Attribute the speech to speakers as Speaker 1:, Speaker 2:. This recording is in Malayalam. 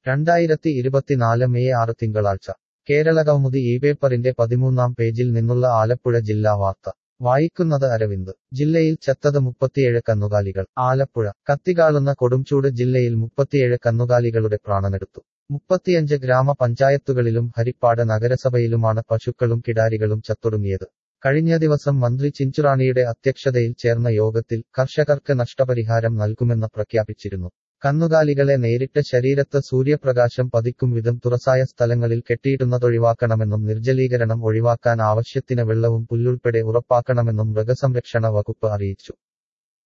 Speaker 1: രണ്ടായിരത്തി ഇരുപത്തിനാല് മെയ് ആറ് തിങ്കളാഴ്ച കേരളകൗമുദി ഈ പേപ്പറിന്റെ പതിമൂന്നാം പേജിൽ നിന്നുള്ള ആലപ്പുഴ ജില്ലാ വാർത്ത വായിക്കുന്നത് അരവിന്ദ് ജില്ലയിൽ ചത്തത് മുപ്പത്തിയേഴ് കന്നുകാലികൾ ആലപ്പുഴ കത്തികാളുന്ന കൊടുംചൂട് ജില്ലയിൽ മുപ്പത്തിയേഴ് കന്നുകാലികളുടെ പ്രാണനെടുത്തു മുപ്പത്തിയഞ്ച് ഗ്രാമപഞ്ചായത്തുകളിലും ഹരിപ്പാട് നഗരസഭയിലുമാണ് പശുക്കളും കിടാരികളും ചത്തൊടുങ്ങിയത് കഴിഞ്ഞ ദിവസം മന്ത്രി ചിഞ്ചുറാണിയുടെ അധ്യക്ഷതയിൽ ചേർന്ന യോഗത്തിൽ കർഷകർക്ക് നഷ്ടപരിഹാരം നൽകുമെന്ന് പ്രഖ്യാപിച്ചിരുന്നു കന്നുകാലികളെ നേരിട്ട് ശരീരത്ത് സൂര്യപ്രകാശം പതിക്കും വിധം തുറസായ സ്ഥലങ്ങളിൽ കെട്ടിയിടുന്നതൊഴിവാക്കണമെന്നും നിർജ്ജലീകരണം ഒഴിവാക്കാൻ ആവശ്യത്തിന് വെള്ളവും പുല്ലുൾപ്പെടെ ഉറപ്പാക്കണമെന്നും മൃഗസംരക്ഷണ വകുപ്പ് അറിയിച്ചു